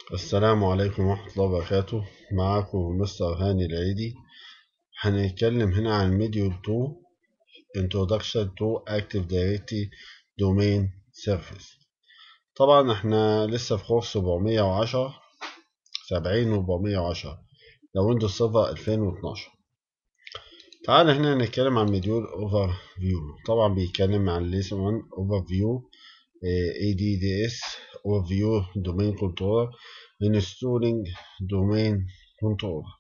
السلام عليكم ورحمة الله وبركاته معاكم مستر هاني العيدي هنتكلم هنا عن ميديول 2 Introduction to Active Directory Domain Service طبعا احنا لسه في كورس 410 70 و 410 ده ويندوز سيرفر 2012 تعال هنا نتكلم عن مديول اوفر فيو طبعا بيتكلم عن ليسن 1 اوفر فيو ADDS overview domain controller installing domain controller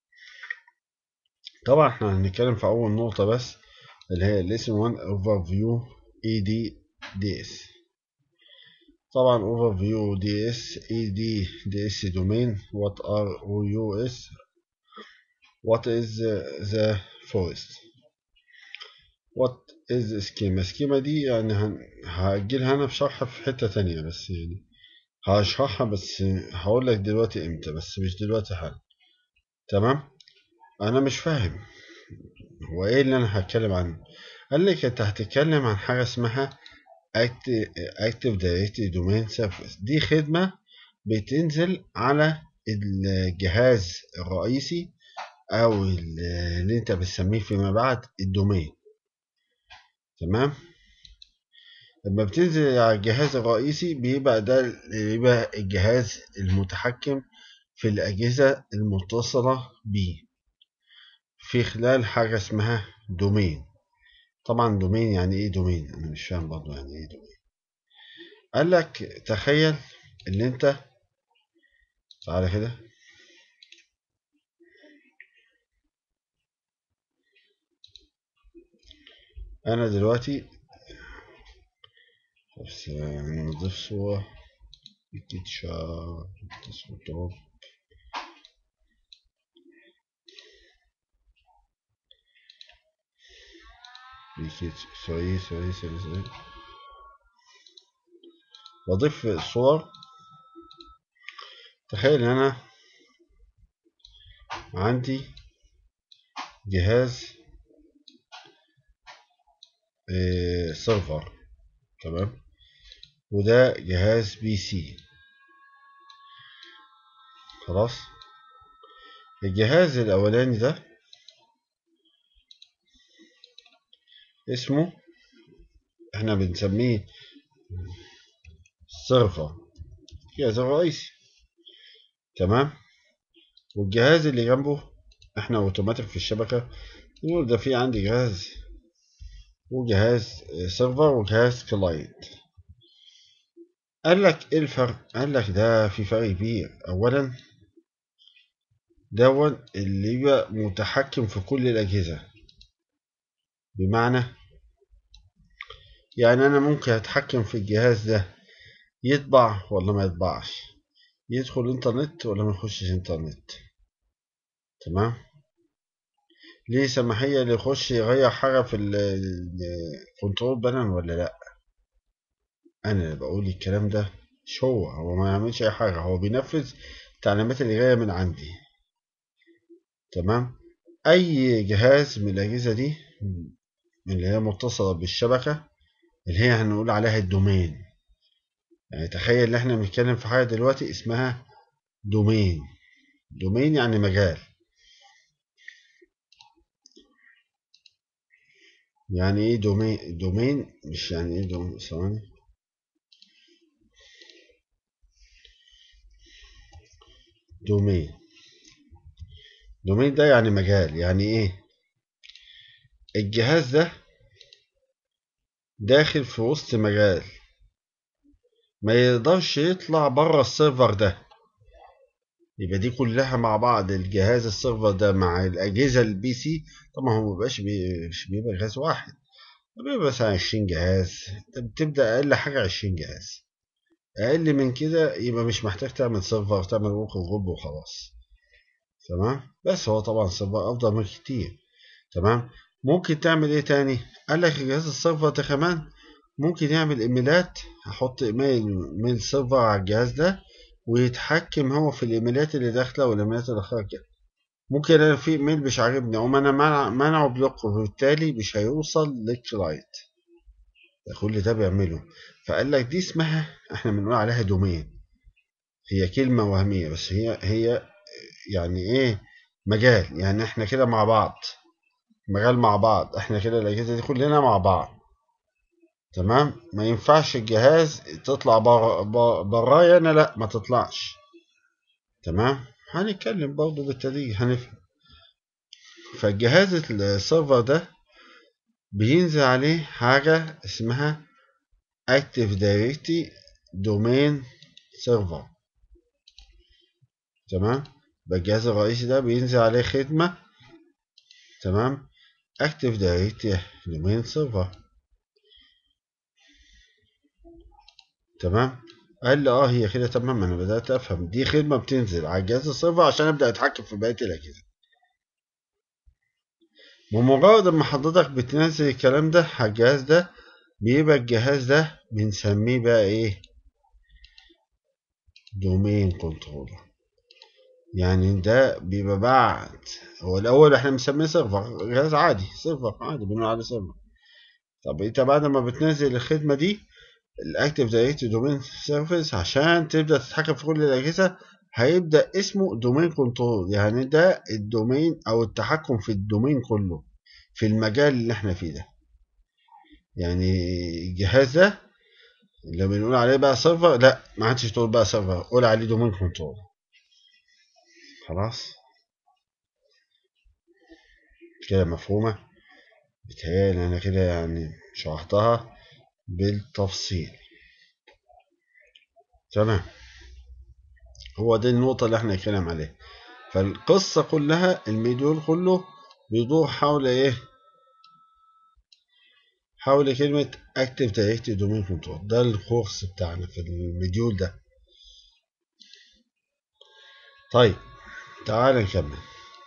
طبعا احنا هنتكلم في اول نقطة بس اللي هي lesson 1 overview ADDS طبعا overview DS ADDS domain what are OUS what is the forest what is schema schema دي يعني هأجلها أنا في شرحها في حتة تانية بس يعني هشرحها بس هقول لك دلوقتي امتى بس مش دلوقتي حالا تمام أنا مش فاهم هو ايه اللي أنا هتكلم عنه قال لك أنت هتتكلم عن حاجة اسمها Active Directory Domain Service دي خدمة بتنزل على الجهاز الرئيسي أو اللي أنت بتسميه فيما بعد الدومين تمام لما بتنزل على الجهاز الرئيسي بيبقى ده بيبقى الجهاز المتحكم في الأجهزة المتصلة بيه في خلال حاجة اسمها دومين طبعا دومين يعني ايه دومين انا مش فاهم برضه يعني ايه دومين قال لك تخيل ان انت تعالى كده انا دلوقتي بس يعني نضيف صورة بيكتشر تصوير بيكتش سوري سوري سوري سوري بضيف الصور تخيل ان انا عندي جهاز اه سيرفر تمام وده جهاز بي سي خلاص الجهاز الاولاني ده اسمه احنا بنسميه سيرفر الجهاز الرئيسي تمام والجهاز اللي جنبه احنا اوتوماتيك في الشبكة نقول ده في عندي جهاز وجهاز سيرفر وجهاز كلاينت قال لك ايه الفرق قال لك ده في فرق كبير اولا دون اللي يبقى متحكم في كل الاجهزه بمعنى يعني انا ممكن اتحكم في الجهاز ده يطبع ولا ما يطبعش يدخل انترنت ولا ما يخشش انترنت تمام ليه سماحية اللي يخش يغير حاجة في الكنترول بانل ولا لا انا اللي بقول الكلام ده مش هو هو ما يعملش اي حاجة هو بينفذ التعليمات اللي جاية من عندي تمام اي جهاز من الاجهزة دي اللي هي متصلة بالشبكة اللي هي هنقول عليها الدومين يعني تخيل ان احنا بنتكلم في حاجة دلوقتي اسمها دومين دومين يعني مجال يعني ايه دومين دومين مش يعني ايه دومين ثواني دومين دومين ده يعني مجال يعني ايه الجهاز ده داخل في وسط مجال ما يقدرش يطلع بره السيرفر ده يبقى دي كلها مع بعض الجهاز السيرفر ده مع الاجهزه البي سي طبعا هو مبيبقاش بيبقى جهاز واحد بيبقى مثلا 20 جهاز بتبدا اقل حاجه 20 جهاز اقل من كده يبقى مش محتاج تعمل سيرفر تعمل ووك جروب وخلاص تمام بس هو طبعا السيرفر افضل من كتير تمام ممكن تعمل ايه تاني قال لك جهاز السيرفر ده كمان ممكن يعمل ايميلات هحط ايميل من السيرفر على الجهاز ده ويتحكم هو في الايميلات اللي داخله والايميلات اللي خارجه ممكن انا في ايميل مش عاجبني اقوم انا منع منعه بلوك وبالتالي مش هيوصل للكلاينت كل ده بيعمله فقال لك دي اسمها احنا بنقول عليها دومين هي كلمة وهمية بس هي هي يعني ايه مجال يعني احنا كده مع بعض مجال مع بعض احنا كده الاجهزة دي كلنا مع بعض تمام ما ينفعش الجهاز تطلع برايا انا لا ما تطلعش تمام هنتكلم برضه بالتدريج هنفهم فالجهاز السيرفر ده بينزل عليه حاجة اسمها Active Directory Domain Server تمام الجهاز الرئيسي ده بينزل عليه خدمة تمام Active Directory Domain Server تمام قال لي اه هي كده تمام انا بدات افهم دي خدمه بتنزل على الجهاز السيرفر عشان ابدا اتحكم في بقيه الاجهزه بمجرد ما حضرتك بتنزل الكلام ده على الجهاز ده بيبقى الجهاز ده بنسميه بقى ايه دومين كنترولر يعني ده بيبقى بعد هو الاول احنا بنسميه سيرفر جهاز عادي سيرفر عادي بنقول عليه سيرفر طب انت بعد ما بتنزل الخدمه دي الاكتف دايركتوري دومين سيرفيس عشان تبدا تتحكم في كل الاجهزه هيبدا اسمه دومين كنترول يعني ده الدومين او التحكم في الدومين كله في المجال اللي احنا فيه ده يعني الجهاز ده لما بنقول عليه بقى سيرفر لا ما عادش تقول بقى سيرفر قول عليه دومين كنترول خلاص كده مفهومه بتهيألي انا كده يعني شرحتها بالتفصيل تمام هو دي النقطة اللي احنا نتكلم عليها فالقصة كلها الميدول كله بيدور حول ايه حول كلمة Active Directory Domain Control ده الكورس بتاعنا في المديول ده طيب تعال نكمل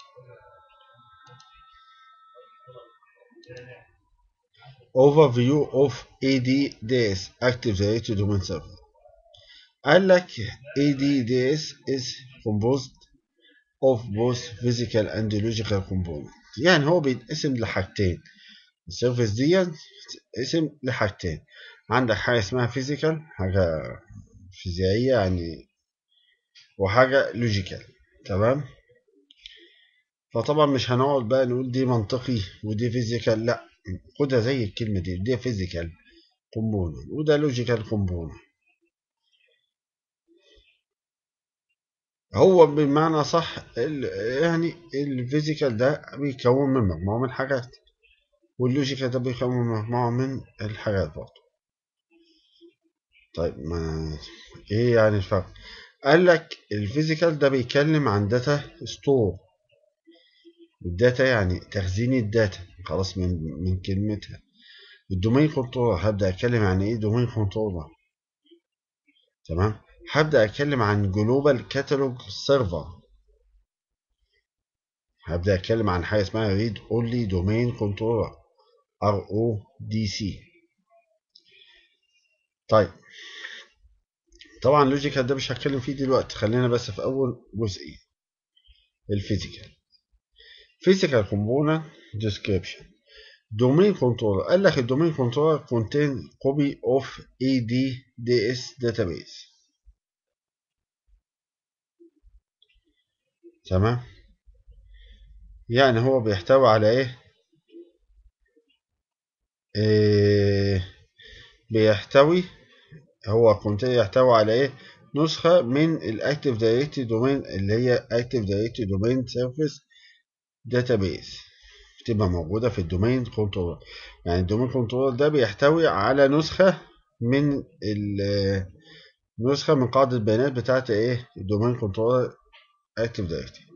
overview of ADDS Active Directory Domain Server قال لك ADDS is composed of both physical and logical components يعني هو بيتقسم لحاجتين السيرفيس دي اسم لحاجتين عندك حاجة اسمها physical حاجة فيزيائية يعني وحاجة logical تمام فطبعا مش هنقعد بقى نقول دي منطقي ودي فيزيكال لا خدها زي الكلمة دي دي فيزيكال كومبوننت وده لوجيكال كومبوننت هو بمعنى صح يعني الفيزيكال ده بيكون من مجموعة من الحاجات واللوجيكال ده بيكون من مجموعة من الحاجات برضه طيب ما ايه يعني الفرق قال لك الفيزيكال ده بيتكلم عن داتا ستور الداتا يعني تخزين الداتا خلاص من من كلمتها الدومين كنترول هبدا اتكلم عن ايه دومين كنترول تمام هبدا اتكلم عن جلوبال كاتالوج سيرفر هبدا اتكلم عن حاجه اسمها ريد اونلي دومين كنترول ار او دي سي طيب طبعا لوجيكال ده مش هتكلم فيه دلوقتي خلينا بس في اول جزئيه الفيزيكال physical component description domain controller قال لك الدومين controller contain copy of ADDS database تمام يعني هو بيحتوي على ايه, إيه بيحتوي هو كنت يحتوي على ايه نسخة من الاكتف دايركتري دومين اللي هي اكتف دايركتري دومين سيرفيس داتابيز بتبقى موجودة في الدومين كنترول يعني الدومين كنترول ده بيحتوي على نسخة من نسخة من قاعدة البيانات بتاعت ايه الدومين كنترول اكتف دايركتري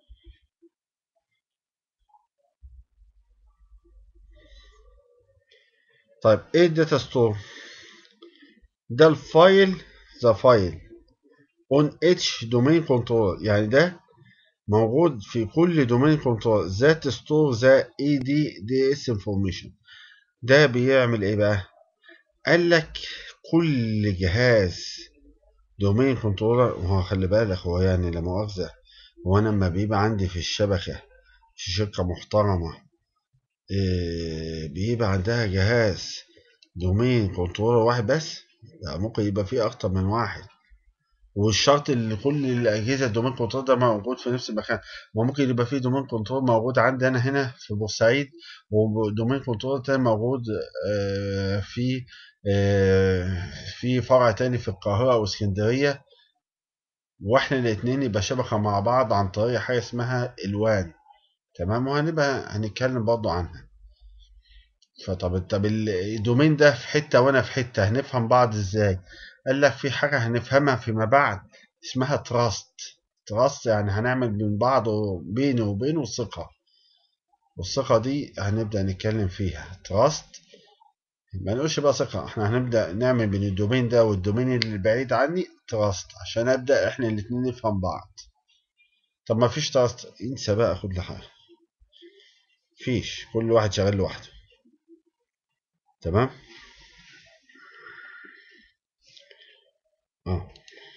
طيب ايه الداتا ستور ده الفايل ذا فايل اون اتش دومين كنترول يعني ده موجود في كل دومين كنترول ذات ستور ذا اي دي دي اس انفورميشن ده بيعمل ايه بقى قال لك كل جهاز دومين كنترولر وهو خلي بالك هو يعني لا مؤاخذه هو انا لما بيبقى عندي في الشبكه في شركه محترمه إيه بيبقى عندها جهاز دومين كنترولر واحد بس لا ممكن يبقى فيه اكتر من واحد والشرط اللي كل الاجهزه الدومين كنترول ده موجود في نفس المكان ما ممكن يبقى فيه دومين كنترول موجود عندي انا هنا في بورسعيد ودومين كنترول تاني موجود آه، في آه، في فرع تاني في القاهره او اسكندريه واحنا الاتنين يبقى شبكه مع بعض عن طريق حاجه اسمها الوان تمام وهنبقى هنتكلم برضو عنها فطب طب الدومين ده في حته وانا في حته هنفهم بعض ازاي قال لك في حاجة هنفهمها فيما بعد اسمها تراست تراست يعني هنعمل من بعض بيني وبينه ثقة والثقة دي هنبدأ نتكلم فيها تراست ما نقولش بقى ثقة احنا هنبدأ نعمل بين الدومين ده والدومين اللي بعيد عني تراست عشان أبدأ احنا الاتنين نفهم بعض طب ما فيش تراست انسى بقى كل حاجة فيش كل واحد شغال لوحده تمام اه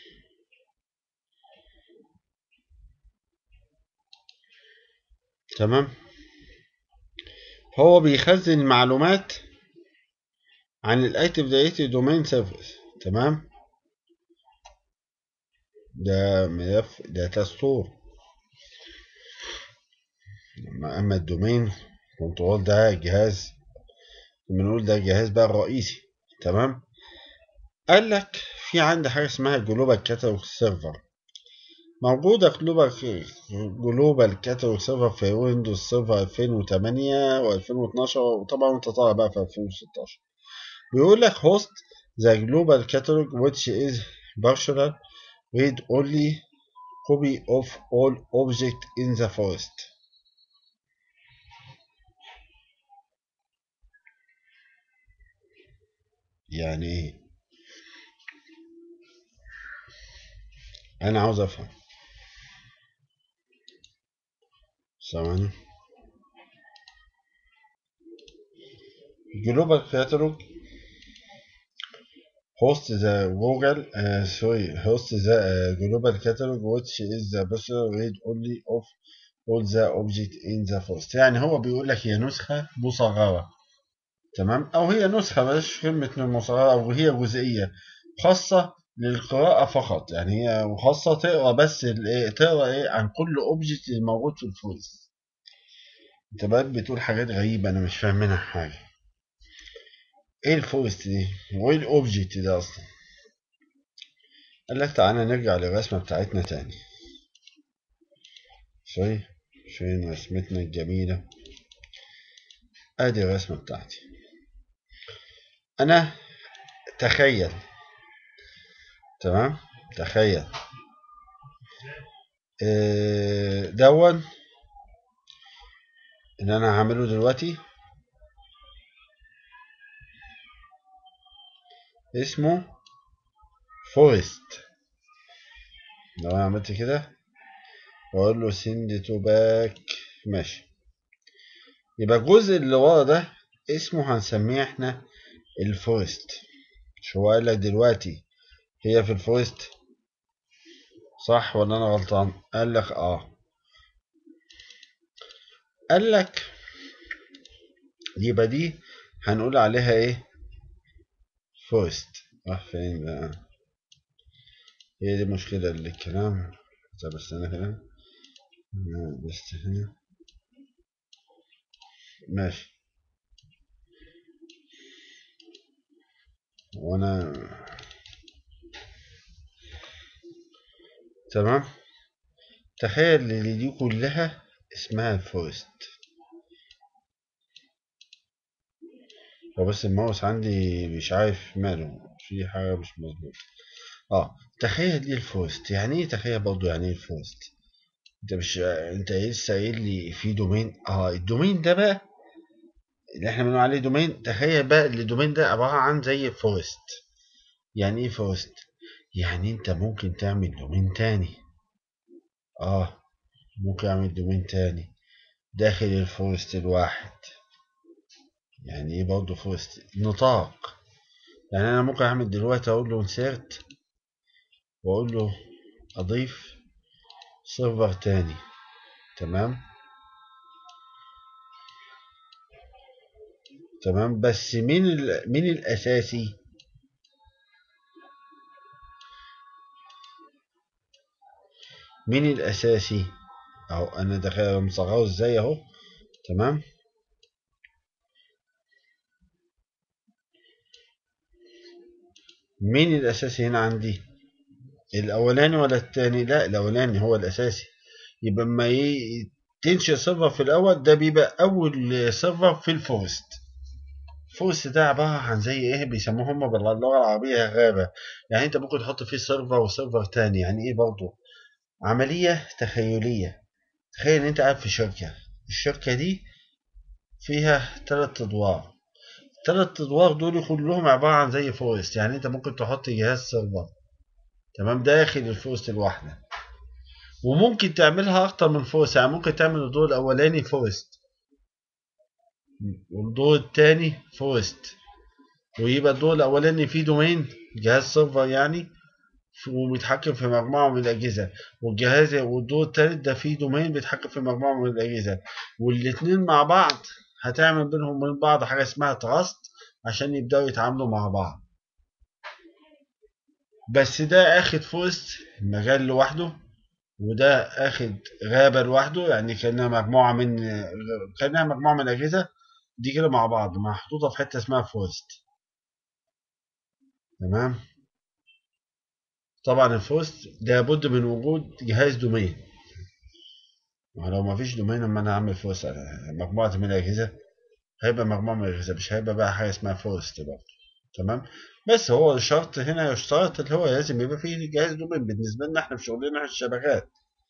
تمام هو بيخزن المعلومات عن الاكتف دايركتري دومين سيرفيس تمام ده ملف داتا ستور اما الدومين كنترول ده جهاز بنقول ده الجهاز بقى الرئيسي تمام قال لك في عندي حاجة اسمها جلوبال كاتالوج سيرفر موجودة جلوبال جلوبال كاتالوج سيرفر في ويندوز سيرفر 2008 و2012 وطبعا انت طالع بقى في 2016 بيقول لك host the global catalog which is partial read only copy of all object in the forest يعني ايه انا عاوز افهم ثواني جلوبال كاتالوج host the Google uh, sorry host the uh, global catalog which is the best read only of all the object in the forest يعني هو بيقول لك هي نسخة مصغرة تمام او هي نسخة بلاش كلمة مصغرة او هي جزئية خاصة للقراءة فقط يعني هي مخصصة تقرا بس الايه تقرا ايه عن كل اوبجكت موجود في الفورست انت بقى بتقول حاجات غريبة انا مش فاهم منها حاجة ايه الفورست دي وايه الاوبجكت ده اصلا قال لك تعالى نرجع للرسمة بتاعتنا تاني سوري فين رسمتنا الجميلة ادي الرسمة بتاعتي انا تخيل تمام تخيل إيه دون اللي انا هعمله دلوقتي اسمه فورست لو انا عملت كده واقول له سند تو باك ماشي يبقى الجزء اللي ورا ده اسمه هنسميه احنا الفورست مش هو قال لك دلوقتي هي في الفورست صح ولا انا غلطان قال لك اه قال لك يبقى دي هنقول عليها ايه فورست راح فين بقى هي دي مشكلة الكلام طب استنى كده بس هنا ماشي وانا تمام تخيل ان دي كلها اسمها الفورست هو بس الماوس عندي مش عارف ماله في حاجة مش مظبوط اه تخيل دي الفورست يعني ايه تخيل برضو يعني ايه الفورست انت مش انت لسه قايل لي في دومين اه الدومين ده بقى اللي احنا بنقول عليه دومين تخيل بقى ان الدومين ده عبارة عن زي فورست يعني ايه فورست يعني انت ممكن تعمل دومين تاني اه ممكن اعمل دومين تاني داخل الفورست الواحد يعني ايه برضه فورست نطاق يعني انا ممكن اعمل دلوقتي اقول له انسيرت واقول له اضيف سيرفر تاني تمام تمام بس مين مين الاساسي مين الاساسي اهو انا داخل مصغره ازاي اهو تمام مين الاساسي هنا عندي الاولاني ولا التاني لا الاولاني هو الاساسي يبقى اما ي- تنشئ سيرفر في الاول ده بيبقى اول سيرفر في الفورست الفورست ده عباره عن زي ايه بيسموه هم باللغه العربيه غابه يعني انت ممكن تحط فيه سيرفر وسيرفر تاني يعني ايه برضه عمليه تخيليه تخيل ان انت قاعد في شركه الشركه دي فيها ثلاث ادوار الثلاث ادوار دول كلهم عباره عن زي فورست يعني انت ممكن تحط جهاز سيرفر تمام داخل الفورست الواحده وممكن تعملها اكتر من فورست يعني ممكن تعمل الدور الاولاني فورست والدور الثاني فورست ويبقى الدور الاولاني فيه دومين جهاز سيرفر يعني وبيتحكم في مجموعة من الأجهزة والجهاز والدور التالت ده فيه دومين بيتحكم في مجموعة من الأجهزة والاتنين مع بعض هتعمل بينهم وبين بعض حاجة اسمها تراست عشان يبدأوا يتعاملوا مع بعض بس ده اخد فوست مجال لوحده وده اخد غابة لوحده يعني كأنها مجموعة من كأنها مجموعة من الأجهزة دي كده مع بعض محطوطة في حتة اسمها فوست تمام طبعا الفوست لابد من وجود جهاز دومين ولو ما فيش دومين اما انا اعمل فوست على مجموعة من الأجهزة هيبقى مجموعة من الأجهزة مش هيبقى بقى حاجة اسمها فوست برضه تمام بس هو الشرط هنا يشترط اللي هو لازم يبقى فيه جهاز دومين بالنسبة لنا احنا في شغلنا احنا الشبكات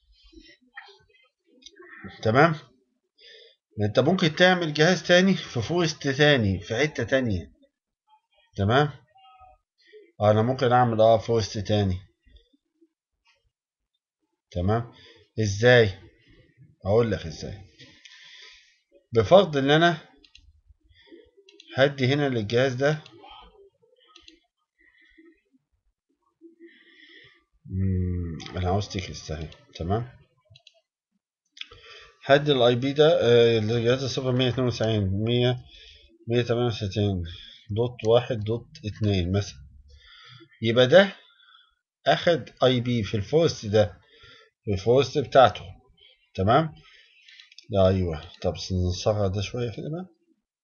تمام انت ممكن تعمل جهاز تاني في فوست تاني في حتة تانية تمام انا ممكن اعمل اه فوست تاني تمام ازاي اقول لك ازاي بفرض ان انا هدي هنا للجهاز ده مم، انا عاوز تكست اهي تمام هدي الاي بي ده آه، للجهاز الصفر 192 100 168 دوت واحد دوت اتنين مثلا يبقى ده اخد اي بي في الفوست ده في الفوست بتاعته تمام ده ايوه طب نصغر ده شويه كده بقى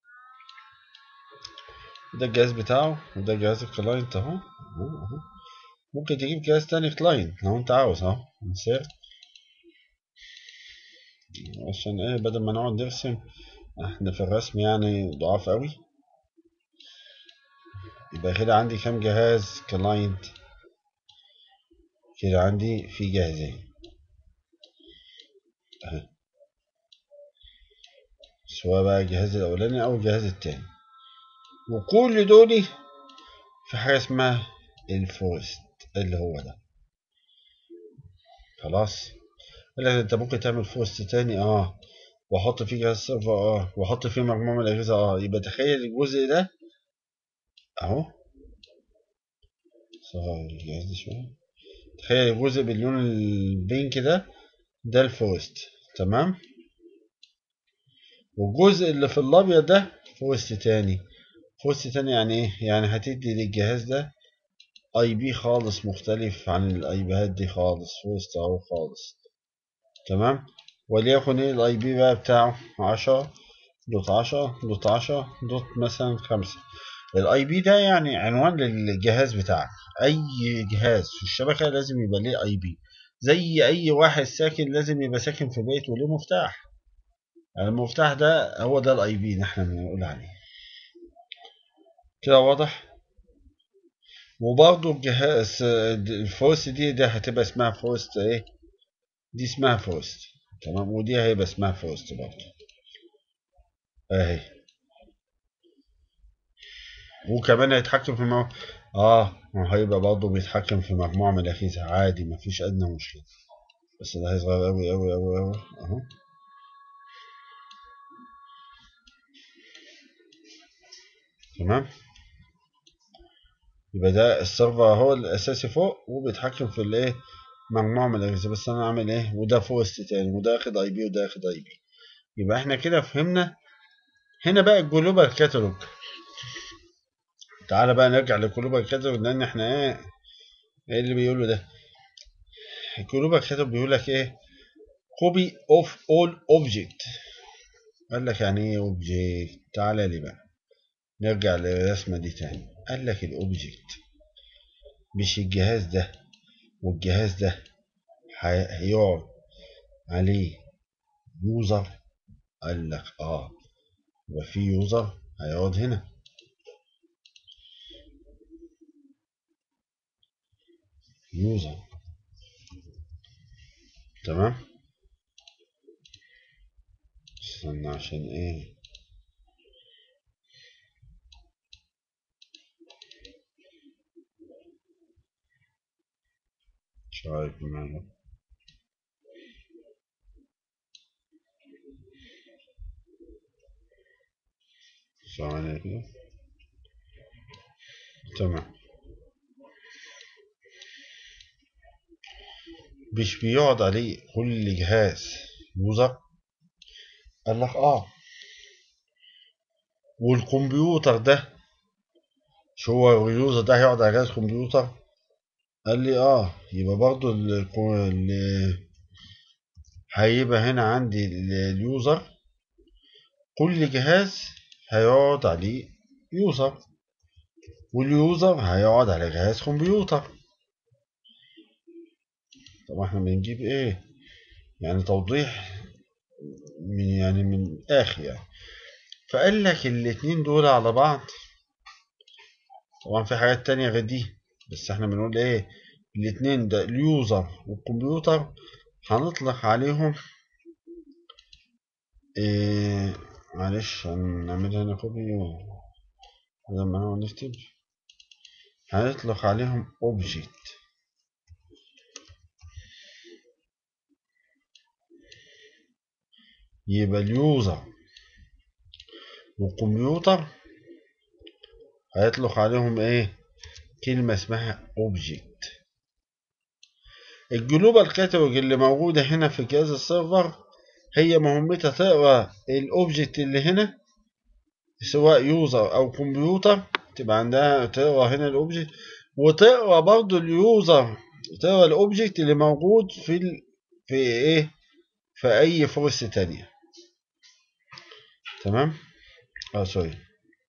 ده الجهاز بتاعه وده جهاز الكلاينت اهو اهو اهو ممكن تجيب جهاز تاني كلاينت لو انت عاوز اهو نسير عشان ايه بدل ما نقعد نرسم احنا في الرسم يعني ضعاف قوي يبقى كده عندي كام جهاز كلاينت كده عندي في جهازين اهي سواء بقى الجهاز الاولاني او الجهاز التاني وكل دول في حاجه اسمها الفورست اللي هو ده خلاص قال لك انت ممكن تعمل فورست تاني اه واحط فيه جهاز سيرفر اه واحط فيه مجموعه من الاجهزه اه يبقى تخيل الجزء ده اهو صغير الجهاز ده شويه تخيل الجزء باللون البينك ده ده الفورست تمام والجزء اللي في الابيض ده فورست تاني فورست تاني يعني ايه يعني هتدي للجهاز ده اي بي خالص مختلف عن الاي بيات دي خالص فورست اهو خالص تمام وليكن ايه الاي بي بقى بتاعه عشرة دوت عشرة دوت عشرة دوت مثلا خمسة الاي بي ده يعني عنوان للجهاز بتاعك اي جهاز في الشبكة لازم يبقى ليه اي بي زي اي واحد ساكن لازم يبقى ساكن في بيت وليه مفتاح يعني المفتاح ده هو ده الاي بي اللي احنا بنقول عليه كده واضح وبرضه الجهاز الفورست دي ده هتبقى اسمها فورست ايه دي اسمها فورست تمام ودي هيبقى اسمها فورست برضه اهي وكمان هيتحكم في مو... اه ما هيبقى برضه بيتحكم في مجموعة من الأجهزة عادي مفيش أدنى مشكلة بس ده هيصغر أوي أوي أوي أوي أهو تمام يبقى ده السيرفر هو الأساسي فوق وبيتحكم في الإيه مجموعة من الأجهزة بس أنا أعمل إيه وده فوست تاني وده أخد أي بي وده أخد أي بي يبقى إحنا كده فهمنا هنا بقى الجلوبال كاتالوج تعالى بقى نرجع للجلوبال كاتالوج لأن إحنا إيه إيه اللي بيقوله ده الجلوبال كاتالوج بيقول لك ايه copy of all object قال لك يعني ايه اوبجكت تعالى لي بقى نرجع للرسمة دي تاني قال لك الاوبجكت مش الجهاز ده والجهاز ده هيقعد عليه يوزر قال لك اه يبقى في يوزر هيقعد هنا يوزر تمام استنى عشان ايه مش عارف ماله ثواني كده تمام مش بيقعد عليه كل جهاز يوزر قال لك اه والكمبيوتر ده مش هو اليوزر ده هيقعد على جهاز كمبيوتر قال لي اه يبقى برضو اللي هيبقى هنا عندي اليوزر كل جهاز هيقعد عليه يوزر واليوزر هيقعد على جهاز كمبيوتر طبعا احنا بنجيب ايه يعني توضيح من يعني من اخر يعني فقال لك الاتنين دول على بعض طبعا في حاجات تانية غير دي بس احنا بنقول ايه الاتنين ده اليوزر والكمبيوتر هنطلق عليهم إيه معلش هنعملها هنا كوبي لما هو نكتب هنطلق عليهم اوبجكت يبقى اليوزر والكمبيوتر هيطلق عليهم ايه كلمة اسمها اوبجكت الجلوبال كاتالوج اللي موجودة هنا في جهاز السيرفر هي مهمتها تقرا الاوبجكت اللي هنا سواء يوزر او كمبيوتر تبقى عندها تقرا هنا الاوبجكت وتقرا برضو اليوزر تقرا الاوبجكت اللي موجود في ال... في ايه في اي فورس تانية تمام اه سوري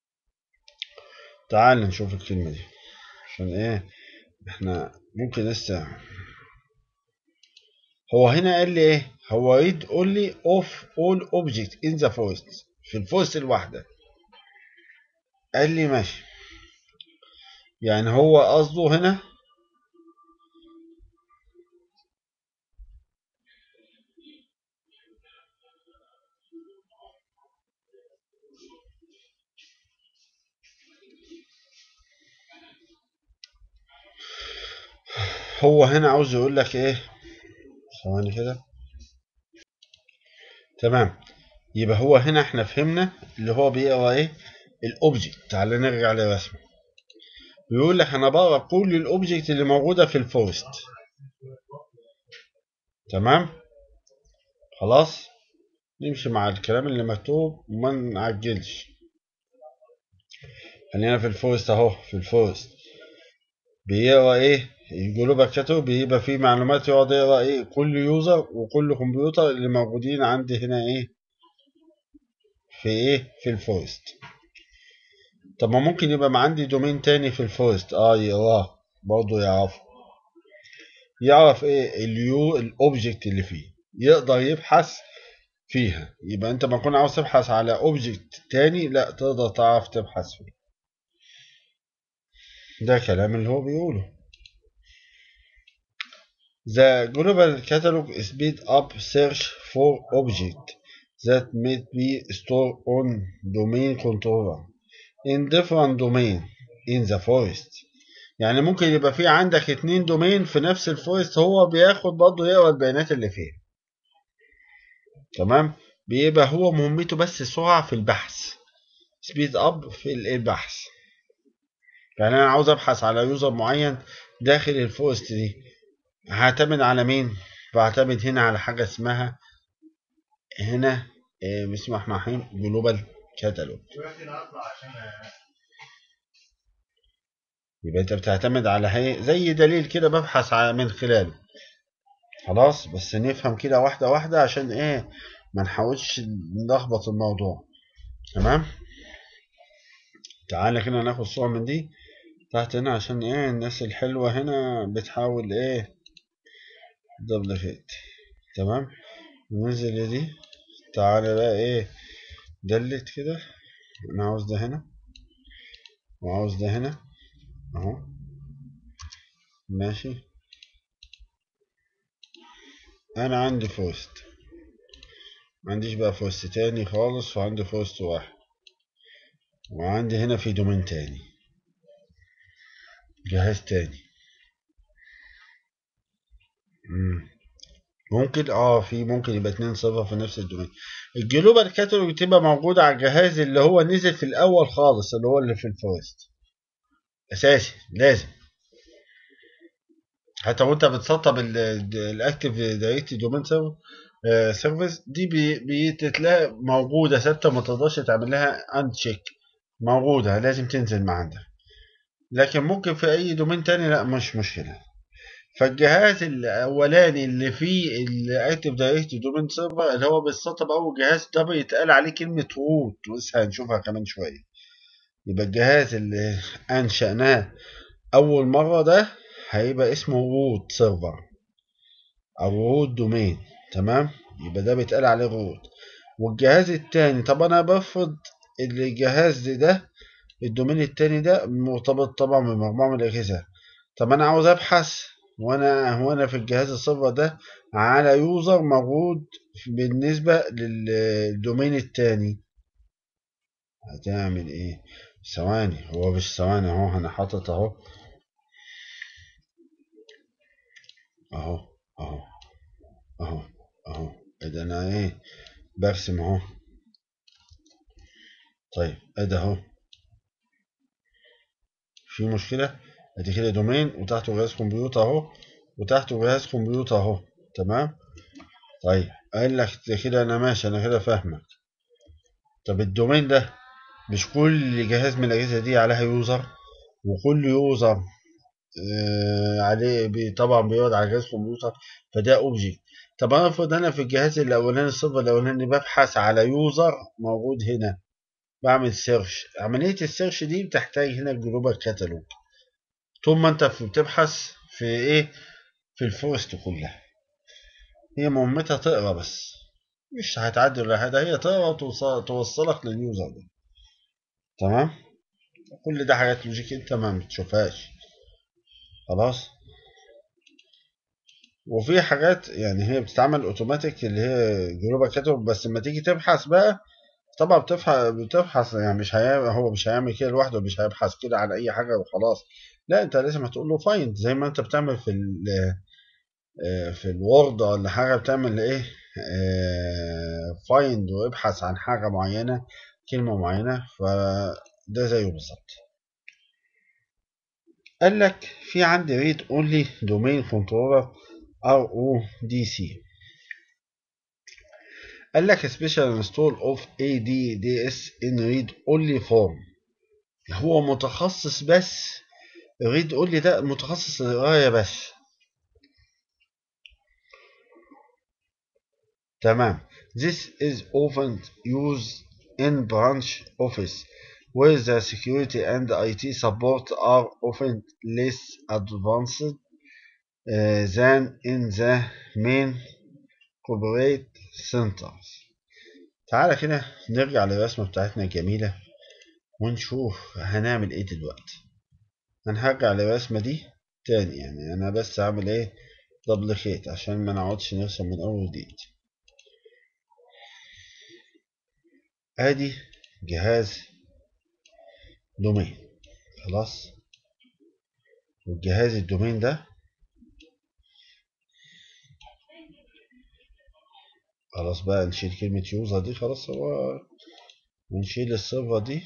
تعال نشوف الكلمة دي عشان ايه احنا ممكن لسه هو هنا قال لي ايه هو read only of all object in the forest في الفورست الواحدة قال لي ماشي يعني هو قصده هنا هو هنا عاوز يقول لك ايه ثواني كده تمام يبقى هو هنا احنا فهمنا اللي هو بيقرا ايه الاوبجكت تعالى نرجع للرسم بيقول لك انا بقرا كل الاوبجكت اللي موجوده في الفورست تمام خلاص نمشي مع الكلام اللي مكتوب وما نعجلش خلينا في الفورست اهو في الفورست بيقرا ايه الجلوبال كاتالوج بيبقى فيه معلومات يقعد يقرا ايه كل يوزر وكل كمبيوتر اللي موجودين عندي هنا ايه في ايه في الفورست طب ما ممكن يبقى ما عندي دومين تاني في الفورست اه يقراه برضه يعرفه يعرف ايه اليو الاوبجكت اللي فيه يقدر يبحث فيها يبقى انت ما تكون عاوز تبحث على اوبجكت تاني لا تقدر تعرف تبحث فيه ده كلام اللي هو بيقوله The global catalog speed up search for object that may be stored on domain controller in different domain in the forest يعني ممكن يبقى في عندك اتنين دومين في نفس الفورست هو بياخد برضه يقرا البيانات اللي فيها تمام بيبقى هو مهمته بس سرعة في البحث سبيد اب في البحث يعني انا عاوز ابحث على يوزر معين داخل الفورست دي هعتمد على مين بعتمد هنا على حاجة اسمها هنا بسم الله الرحمن الرحيم جلوبال كاتالوج يبقى انت بتعتمد على هي زي دليل كده ببحث من خلاله خلاص بس نفهم كده واحدة واحدة عشان ايه ما نحاولش نلخبط الموضوع تمام تعالى كده ناخد صورة من دي تحت هنا عشان ايه الناس الحلوة هنا بتحاول ايه دبل فيت تمام ننزل دي تعالى بقى ايه دلت كده انا عاوز ده هنا وعاوز ده هنا اهو ماشي انا عندي فوست ما عنديش بقى فوست تاني خالص وعندي فوست واحد وعندي هنا في دومين تاني جهاز تاني مم. ممكن اه في ممكن يبقى اتنين صفر في نفس الدومين الجلوبال كاتالوج بتبقى موجودة على الجهاز اللي هو نزل في الأول خالص اللي هو اللي في الفوست أساسي لازم حتى وانت بتسطب الاكتف دايركت دومين سيرفيس دي بتتلاقي موجودة ثابتة ما تقدرش تعمل لها اند تشيك موجودة لازم تنزل مع عندها لكن ممكن في أي دومين تاني لا مش مشكلة فالجهاز الاولاني اللي فيه الاكتف دايركت دومين سيرفر اللي هو بيتسطب اول جهاز ده بيتقال عليه كلمه روت ولسه هنشوفها كمان شويه يبقى الجهاز اللي انشأناه اول مره ده هيبقى اسمه روت سيرفر او روت دومين تمام يبقى ده بيتقال عليه روت والجهاز التاني طب انا بفرض الجهاز ده الدومين التاني ده مرتبط طبعا بمجموعه من الاجهزه طب انا عاوز ابحث وانا وانا في الجهاز الصفر ده على يوزر موجود بالنسبة للدومين التاني هتعمل ايه ثواني هو مش ثواني اهو انا حاطط اهو اهو اهو اهو اهو ده انا ايه برسم اهو طيب ادي اهو في مشكلة ادي كده دومين وتحته جهاز كمبيوتر اهو وتحته جهاز كمبيوتر اهو تمام طيب قال لك كده انا ماشي انا كده فاهمك طب الدومين ده مش كل جهاز من الاجهزه دي عليها يوزر وكل يوزر آه عليه بي طبعا بيقعد على جهاز كمبيوتر فده اوبجكت طب انا افرض انا في الجهاز الاولاني الصفر الاولاني ببحث على يوزر موجود هنا بعمل سيرش عمليه السيرش دي بتحتاج هنا الجلوبال كاتالوج طول ما انت بتبحث في ايه في الفورست كلها هي مهمتها تقرا بس مش هتعدي ولا حاجه هي تقرا وتوصلك لليوزر ده تمام كل ده حاجات لوجيك انت ما بتشوفهاش خلاص وفي حاجات يعني هي بتتعمل اوتوماتيك اللي هي جلوبال كاتالوج بس لما تيجي تبحث بقى طبعا بتبحث بتبحث يعني مش هيعمل هو مش هيعمل كده لوحده مش هيبحث كده عن اي حاجه وخلاص لا انت لازم هتقول له فايند زي ما انت بتعمل في ال في الوورد ولا حاجه بتعمل ايه فايند وابحث عن حاجه معينه كلمه معينه فده زيه بالظبط قال لك في عندي ريد اونلي دومين كنترولر ار او دي سي قال لك special install of ADDS in read only form هو متخصص بس read only ده متخصص للقراية بس تمام this is often used in branch office where the security and IT support are often less advanced uh, than in the main corporate centers تعالى كده نرجع للرسمة بتاعتنا الجميلة ونشوف هنعمل ايه دلوقتي انا هرجع للرسمة دي تاني يعني انا بس هعمل ايه دبل خيط عشان ما نقعدش نرسم من اول جديد ادي جهاز دومين خلاص والجهاز الدومين ده خلاص بقى نشيل كلمة يوزر دي خلاص هو ونشيل الصفة دي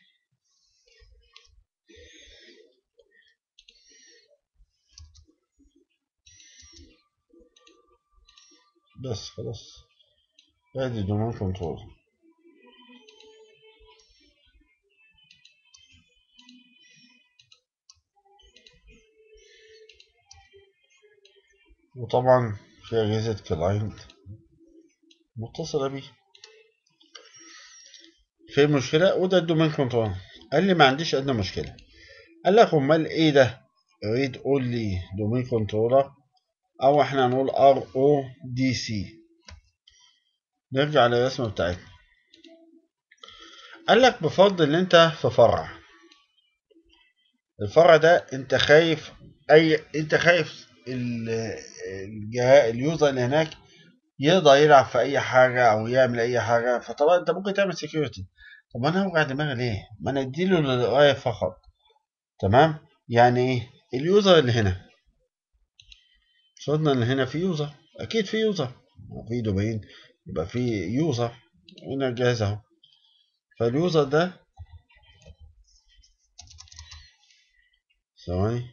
بس خلاص ادي دومين كنترول وطبعا في أجهزة كلاينت متصلة بيه في مشكلة وده الدومين كنترول قال لي ما عنديش أدنى مشكلة قال لك أمال إيه ده ريد أونلي دومين كنترولر أو إحنا هنقول ار او دي سي نرجع للرسمة بتاعتنا قال لك بفضل ان انت في فرع الفرع ده انت خايف اي انت خايف الجهاز اليوزر اللي هناك يقدر يلعب في اي حاجه او يعمل اي حاجه فطبعا انت ممكن تعمل سكيورتي طب انا اوجع دماغي ليه ما انا اديله للقرايه فقط تمام يعني ايه اليوزر اللي هنا فرضنا ان هنا في يوزر اكيد في يوزر في دومين يبقى في يوزر هنا الجهاز اهو فاليوزر ده ثواني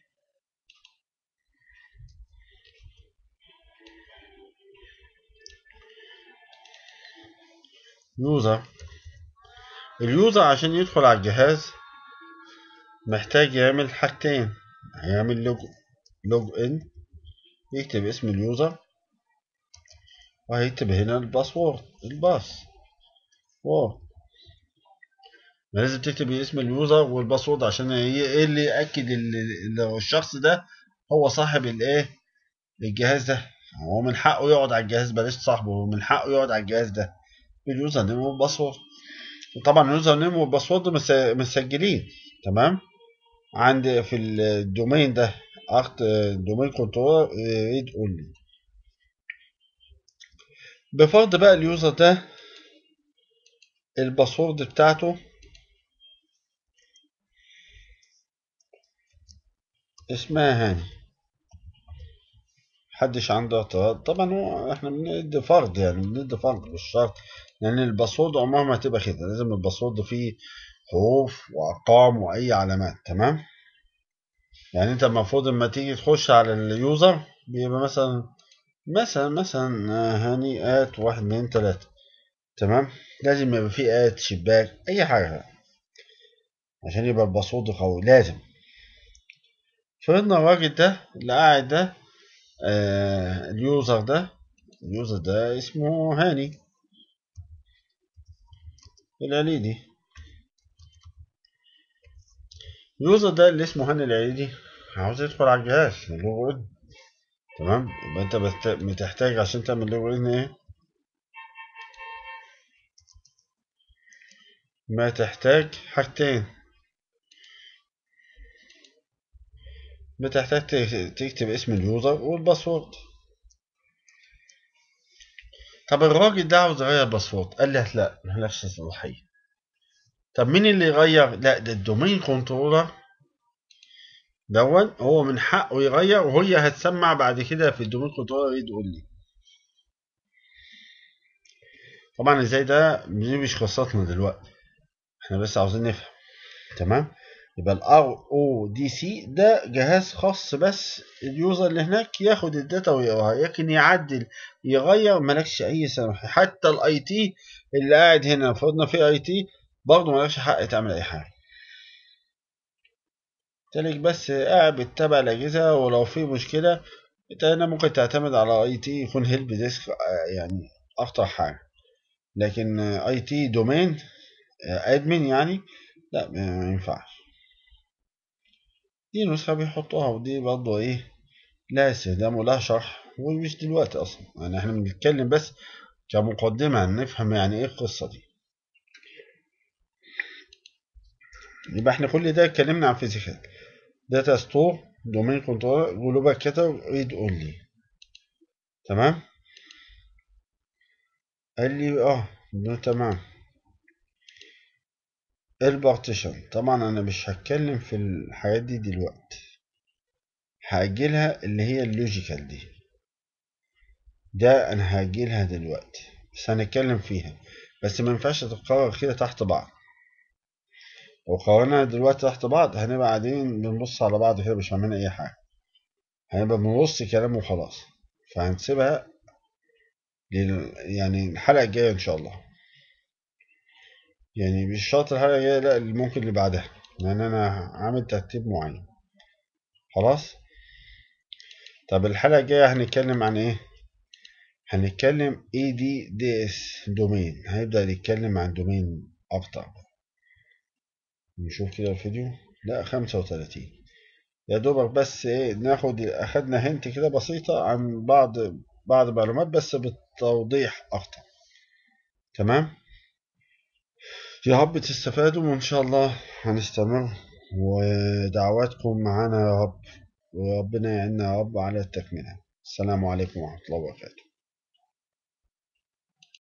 يوزر اليوزر عشان يدخل على الجهاز محتاج يعمل حاجتين هيعمل لوج لوج ان يكتب اسم اليوزر وهيكتب هنا الباسورد الباس وورد لازم تكتب اسم اليوزر والباسورد عشان ايه اللي ياكد لو الشخص ده هو صاحب الايه الجهاز ده هو من حقه يقعد على الجهاز بلاش صاحبه من حقه يقعد على الجهاز ده باليوزر نيم والباسورد طبعا اليوزر نيم والباسورد مسجلين تمام عند في الدومين ده اخت دومين كنترول ريد اونلي بفرض بقى اليوزر ده الباسورد بتاعته اسمها هاني محدش عنده اعتراض طبعا هو احنا بندي فرض يعني بندي فرض مش شرط لان الباسورد عمرها ما هتبقى كده لازم الباسورد فيه حروف وارقام واي علامات تمام يعني انت المفروض لما تيجي تخش على اليوزر بيبقى مثلا مثلا مثلا هاني ات واحد اتنين تلاتة تمام لازم يبقى فيه ات شباك اي حاجة عشان يبقى الباسورد قوي لازم فرضنا الراجل ده اللي قاعد ده آه اليوزر ده اليوزر ده اسمه هاني العليدي اليوزر ده اللي اسمه هاني العليدي عاوز يدخل على الجهاز اللوجو تمام يبقى انت بت... بتحتاج عشان تعمل لوجو ان ايه ما تحتاج حاجتين بتحتاج تكتب اسم اليوزر والباسورد طب الراجل ده عاوز يغير باسورد قال لي لا ملهاش صلاحية طب مين اللي يغير لا ده الدومين كنترولر دون هو من حقه يغير وهي هتسمع بعد كده في الدومين كنترولر يقول لي طبعا ازاي ده دي مش قصتنا دلوقتي احنا بس عاوزين نفهم تمام يبقى الار او دي سي ده جهاز خاص بس اليوزر اللي هناك ياخد الداتا ويقراها لكن يعدل يغير مالكش اي سماح حتى الاي تي اللي قاعد هنا فرضنا في اي تي برضه مالكش حق تعمل اي حاجه تلك بس قاعد بتتابع الاجهزه ولو في مشكله انت هنا ممكن تعتمد على اي تي يكون هيلب ديسك يعني اخطر حاجه لكن اي تي دومين ادمن يعني لا ما ينفعش دي نسخة بيحطوها ودي برضه ايه لا استخدام ولا شرح ومش دلوقتي اصلا يعني احنا بنتكلم بس كمقدمة نفهم يعني ايه القصة دي يبقى احنا كل ده اتكلمنا عن فيزيكال داتا ستور دومين كنترول جلوبال كاتب ريد اونلي تمام قال لي اه ده تمام البارتيشن طبعا انا مش هتكلم في الحاجات دي دلوقتي هاجلها اللي هي اللوجيكال دي ده انا هاجلها دلوقتي بس هنتكلم فيها بس ما ينفعش تتكرر كده تحت بعض لو قارنا دلوقتي تحت بعض هنبقى قاعدين بنبص على بعض كده مش فاهمين اي حاجه هنبقى بنبص كلام وخلاص فهنسيبها لل... يعني الحلقه الجايه ان شاء الله يعني مش شرط الحلقة الجاية لا اللي ممكن اللي بعدها لأن أنا عامل ترتيب معين خلاص طب الحلقة الجاية هنتكلم عن ايه هنتكلم اي دي دي اس دومين هيبدأ يتكلم عن دومين اكتر نشوف كده الفيديو لا 35 يا دوبك بس ايه ناخد اخدنا هنت كده بسيطة عن بعض بعض المعلومات بس بالتوضيح اكتر تمام يا رب تستفادوا وان شاء الله هنستمر ودعواتكم معانا يا رب وربنا يعيننا يا رب على التكملة السلام عليكم ورحمة الله وبركاته